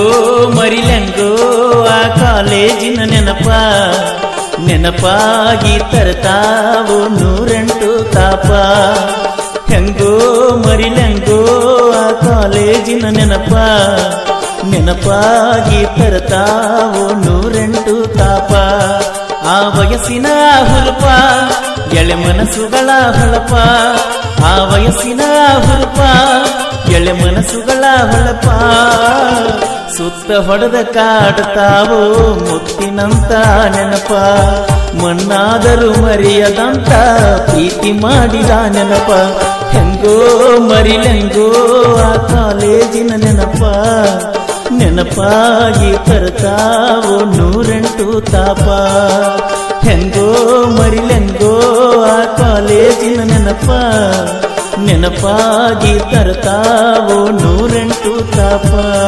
ಮರಿಲೆಂಗೋ ಆ ಕಾಲೇಜಿನ ನೆನಪ ನೆನಪಾಗಿ ತರ್ತಾವು ನೂರೆಂಟು ತಾಪ ಹೆಂಗೋ ಮರಿಲೆಂಗೋ ಆ ಕಾಲೇಜಿನ ನೆನಪ ನೆನಪಾಗಿ ತರ್ತಾವು ನೂರೆಂಟು ತಾಪ ಆ ವಯಸ್ಸಿನ ಹುರುಪ ಎಳೆ ಮನಸ್ಸುಗಳ ಹೊಳಪ ಆ ವಯಸ್ಸಿನ ಹುರುಪ ಎಳೆ ಮನಸ್ಸುಗಳ ಹೊಳಪ ಸುತ್ತ ಹೊಡೆದ ಕಾಡ್ತಾವೋ ಮುತ್ತಿನಂತ ನೆನಪ ಮಣ್ಣಾದರೂ ಮರೆಯದಂತ ಪ್ರೀತಿ ಮಾಡಿದ ನೆನಪ ಹೆಂಗೋ ಮರಿಲೆಂಗೋ ಆ ಕಾಲೇಜಿನ ನೆನಪ ನೆನಪಾಗಿ ತರ್ತಾವೋ ನೂರೆಂಟು ತಾಪ ಹೆಂಗೋ ಮರಿಲೆಂಗೋ ಆ ಕಾಲೇಜಿನ ನೆನಪ ನೆನಪಾಗಿ ತರ್ತಾವೋ ನೂರೆಂಟು ತಾಪ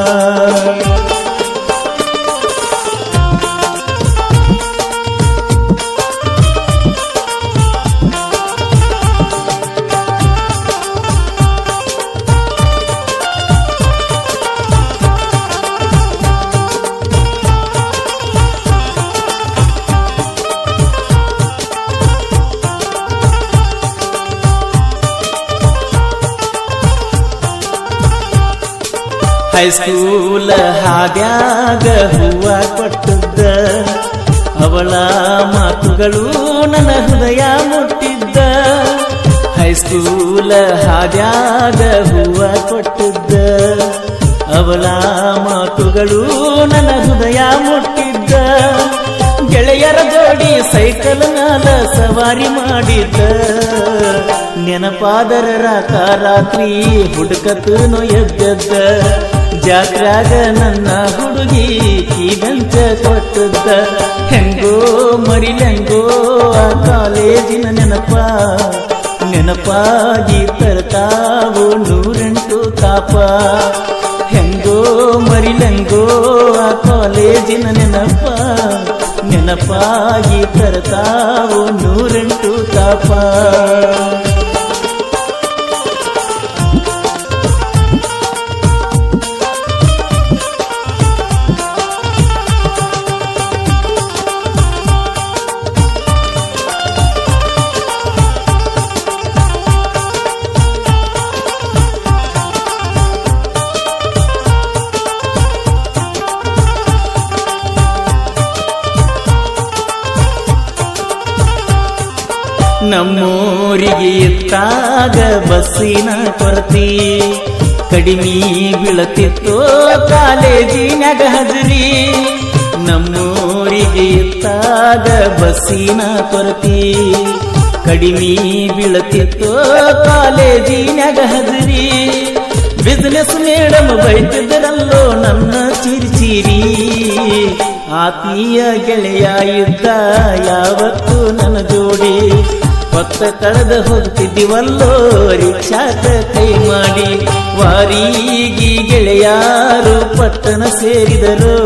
ಹೈಸ್ಕೂಲ ಹಾದ್ಯಾಗ ಹೂವ ಕೊಟ್ಟದ್ದ ಅವಳ ಮಾತುಗಳು ನನ್ನ ಹೃದಯ ಮುಟ್ಟಿದ್ದ ಹೈಸ್ಕೂಲ ಹಾದ್ಯಾಗ ಹೂವ ಕೊಟ್ಟಿದ್ದ ಅವಳ ಮಾತುಗಳು ನನ್ನ ಹೃದಯ ಮುಟ್ಟಿದ್ದ ಗೆಳೆಯರ ಜೋಡಿ ಸೈಕಲ್ ಮ್ಯಾಲ ಸವಾರಿ ಮಾಡಿದ್ದ ನೆನಪಾದರ ರಾತ ರಾತ್ರಿ ಹುಡುಕತನು ಎದ್ದದ್ದ ಜಾತ್ರಾಗ ನನ್ನ ಹುಡುಗಿ ಕೀಗಂಚ ಕೊಟ್ಟದ್ದ ಹೆಂಗೋ ಮರಿಲೆಂಗೋ ಆ ಕಾಲೇಜಿನ ನೆನಪ ನೆನಪಾಗಿ ತರ್ತಾವು ನೂರೆಂಟು ತಾಪ ಹೆಂಗೋ ಮರಿಲೆಂಗೋ ಆ ಕಾಲೇಜಿನ ನೆನಪ ನೆನಪಾಗಿ ತರ್ತಾವು ನೂರೆಂಟು ತಾಪ ನಮ್ಮೂರಿಗೆ ಎತ್ತಾಗ ಬಸ್ಸಿನ ಕೊರತಿ ಕಡಿಮೆ ಬೀಳತಿತ್ತು ಕಾಲೇಜಿನಾಗ ಹಜರಿ ನಮ್ಮೂರಿಗೆ ಎತ್ತಾಗ ಬಸ್ಸಿನ ಕೊರತಿ ಕಡಿಮೆ ಬೀಳತಿತ್ತು ಕಾಲೇಜಿನಾಗ ಹಜರಿ ಬಿಸ್ನೆಸ್ ಮೇಡಮ್ ಬೈತಿದ್ದರಲ್ಲೋ ನನ್ನ ಚಿರಿಚಿರಿ ಆತ್ಮೀಯ ಗೆಳೆಯ ಇದ್ದ ಯಾವತ್ತು ನನ್ನ ಜೋಡಿ ಹೊತ್ತ ಕಳೆದ ಹೋಗ್ತಿದ್ದೀವಲ್ಲೋ ರಿಕ್ಷಾಕ ಕೈ ಮಾಡಿ ವಾರೀಗಿ ಗೆಳೆಯಾರು ಪಟ್ಟಣ ಸೇರಿದರು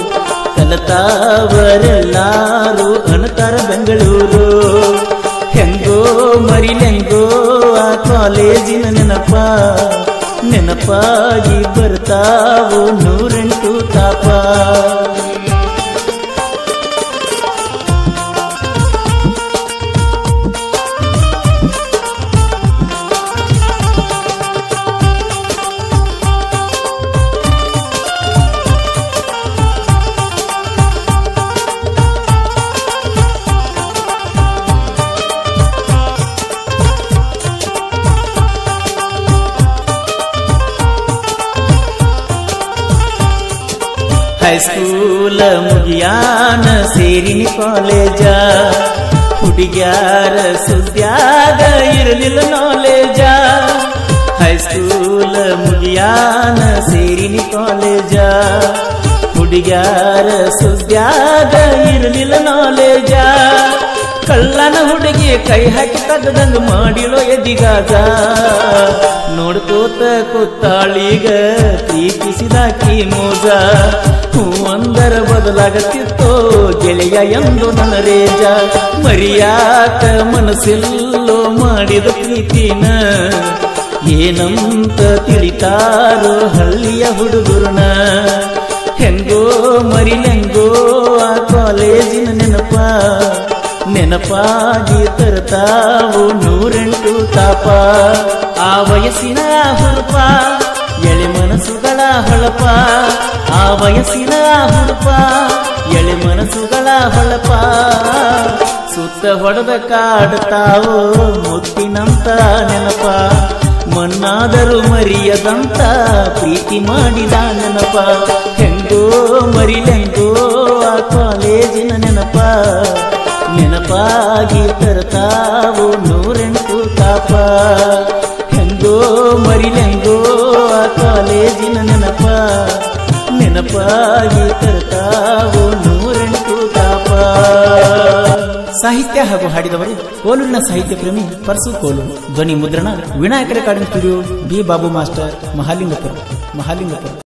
ಕಲತಾವರೆಲ್ಲಾರು ಅಣತಾರ ಬೆಂಗಳೂರು ಹೆಂಗೋ ಮರಿಲೆಂಗೋ ಆ ಕಾಲೇಜಿನ ನೆನಪ ನೆನಪಾಗಿ ಬರ್ತಾವು ನೂರೆಂಟು ತಾಪ ಹೈಸ್ಕೂಲ ಮುಗಿಯಾನ ಸೇರಿನಿ ಕಾಲೇಜ ಹುಡುಗ್ಯಾರ ಸುದ್ಯಾಗ ಇರಲಿಲ್ಲ ನಾಲೇಜ ಹೈಸ್ಕೂಲ ಮುಗಿಯಾನ ಸೇರಿನಿ ಕಾಲೇಜ ಹುಡುಗ್ಯಾರ ಸುದ್ಯಾಗ ಇರಲಿಲ್ಲ ನಾಲೇಜ ಕಳ್ಳನ ಹುಡುಗಿ ಕೈ ಹಾಕಿ ತಗದಂಗ ಮಾಡಿಳೋ ಎದಿಗಾಗ ನೋಡ್ಕೋತ ಕೂತಾಳೀಗ ಪ್ರೀತಿಸಿದಾಕಿ ಮೋಜ ಹೂ ಅಂದರ ಬದಲಾಗತ್ತಿತ್ತೋ ಗೆಳೆಯ ಎಂದು ನನ್ನ ರೇಜ ಮರಿಯಾಕ ಮನಸ್ಸಿಲ್ಲೋ ಮಾಡಿದ ಪ್ರೀತಿನ ಏನಂತ ತಿಳಿತಾರೋ ಹಳ್ಳಿಯ ಹುಡುಗರನ ಹೆಂಗೋ ಮರಿಲೆಂಗೋ ಆ ಕಾಲೇಜಿನ ನೆನಪ ನೆನಪಾಗಿ ತರ್ತಾವು ನೂರೆಂಟು ತಾಪ ಆ ವಯಸ್ಸಿನ ಹುರುಪ ಎಳೆ ಮನಸ್ಸುಗಳ ಹೊಳಪ ಆ ವಯಸ್ಸಿನ ಹುರುಪ ಎಳೆ ಮನಸ್ಸುಗಳ ಹೊಳಪ ಸುತ್ತ ಹೊಡೆದ ಕಾಡ್ತಾವೋ ಮುತ್ತಿನಂತ ನೆನಪ ಮಣ್ಣಾದರೂ ಮರಿಯದಂತ ಪ್ರೀತಿ ಮಾಡಿದ ನೆನಪ ಹೆಂಗೋ ಮರಿಲೆಂಗೋ ಆ ಕಾಲೇಜಿನ ನೆನಪ ನೆನಪಾಗಿ ತರ್ತಾವು ನೂರೆಂಟು ತಾಪ ಹೆಂಗೋ ಮರಿಲೆಂಗೋ ಆ ಕಾಲೇಜಿನ ನೆನಪ ನೆನಪಾಗಿ ತರ್ತಾವು ನೂರೆಂಟು ತಾಪ ಸಾಹಿತ್ಯ ಹಾಗೂ ಹಾಡಿದವರು ಕೋಲೂರಿನ ಸಾಹಿತ್ಯ ಪ್ರೇಮಿ ಪರ್ಸು ಕೋಲು ಧ್ವನಿ ಮುದ್ರಣ Vinayaka recording studio B Babu master Mahalingapura Mahalingapura